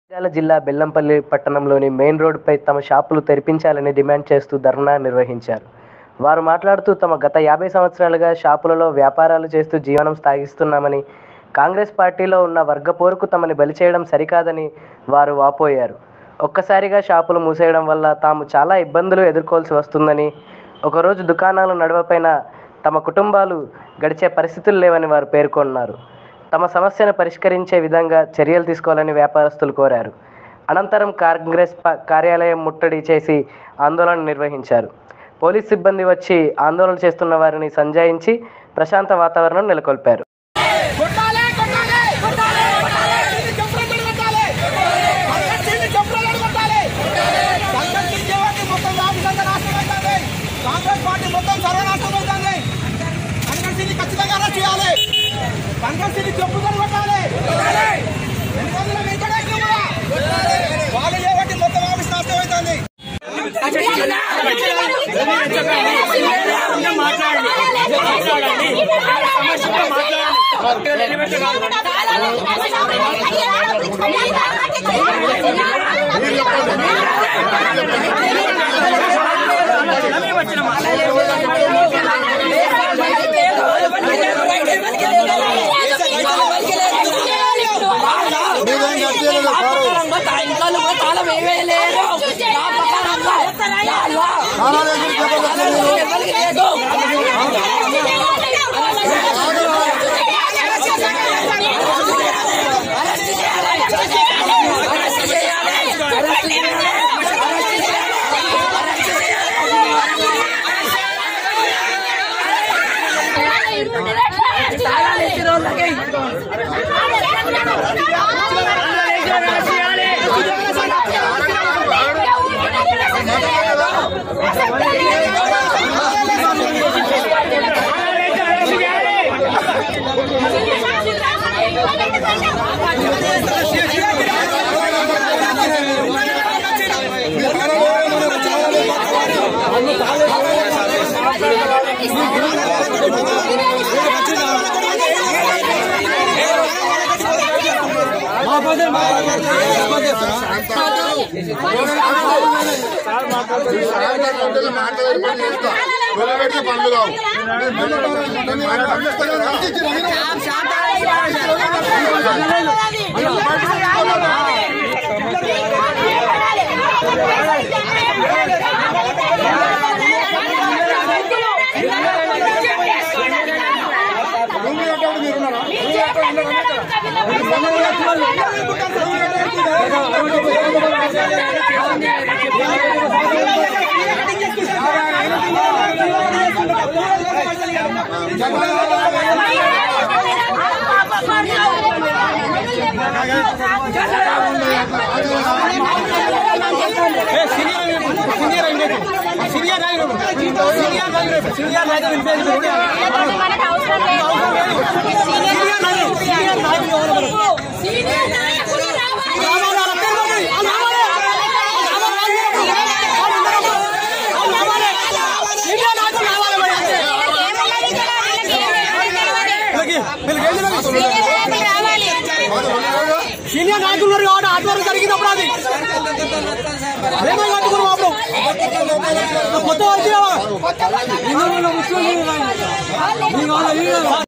నంద్యాల జిల్లా బెల్లంపల్లి పట్టణంలోని మెయిన్ రోడ్డుపై తమ షాపులు తెరిపించాలని డిమాండ్ చేస్తూ ధర్నా నిర్వహించారు వారు మాట్లాడుతూ తమ గత యాభై సంవత్సరాలుగా షాపులలో వ్యాపారాలు చేస్తూ జీవనం సాగిస్తున్నామని కాంగ్రెస్ పార్టీలో ఉన్న వర్గ పోరుకు తమని బలి చేయడం సరికాదని వారు వాపోయారు ఒక్కసారిగా షాపులు మూసేయడం వల్ల తాము చాలా ఇబ్బందులు ఎదుర్కోవాల్సి వస్తుందని ఒకరోజు దుకాణాలు నడవపైన తమ కుటుంబాలు గడిచే పరిస్థితులు లేవని వారు పేర్కొన్నారు తమ సమస్యను పరిష్కరించే విధంగా చర్యలు తీసుకోవాలని వ్యాపారస్తులు కోరారు అనంతరం కాంగ్రెస్ ప- కార్యాలయం ముట్టడి చేసి ఆందోళన నిర్వహించారు పోలీస్ సిబ్బంది వచ్చి ఆందోళన చేస్తున్న వారిని సంజాయించి ప్రశాంత వాతావరణం నెలకొల్పారు కొట్టాలి కొట్టాలి కొట్టాలి కొట్టాలి చంపరాలు కొట్టాలి సంఘర్షణ చంపరాలు కొట్టాలి సంఘర్షించేవాడిని మొత్తం రాష్ట్రంగా నాశనం అవుతుంది కాంగ్రెస్ పార్టీ మొత్తం సర్వనాశనం అవుతుంది సంఘర్షణ ఖచ్చితంగా అరెస్ట్ చేయాలి సంఘర్షణ చెప్పుకొని కొట్టాలి ఎన్ని రోజుల వెంకటేశ్వర కూడా వాళ్ళు చేయబట్టి మొత్తం ఆఫీస్ నాశనం అవుతుంది ఇంట్లో కూడా తాళం వేయలేరు నా ప్రకారంగా ఎవరికి లేదు తాళాలు వేసిన వాళ్ళకి పెడితే పనులు కావు మనకు అవసరం లేదు సీనియర్ నాయకులు రావాలి సీనియర్ నాయకులు ఉన్నారు కాబట్టి ఆధ్వర్యం జరిగినప్పుడు అది అదేమో కట్టుకున్నాం అప్పుడు కొత్త వచ్చినావా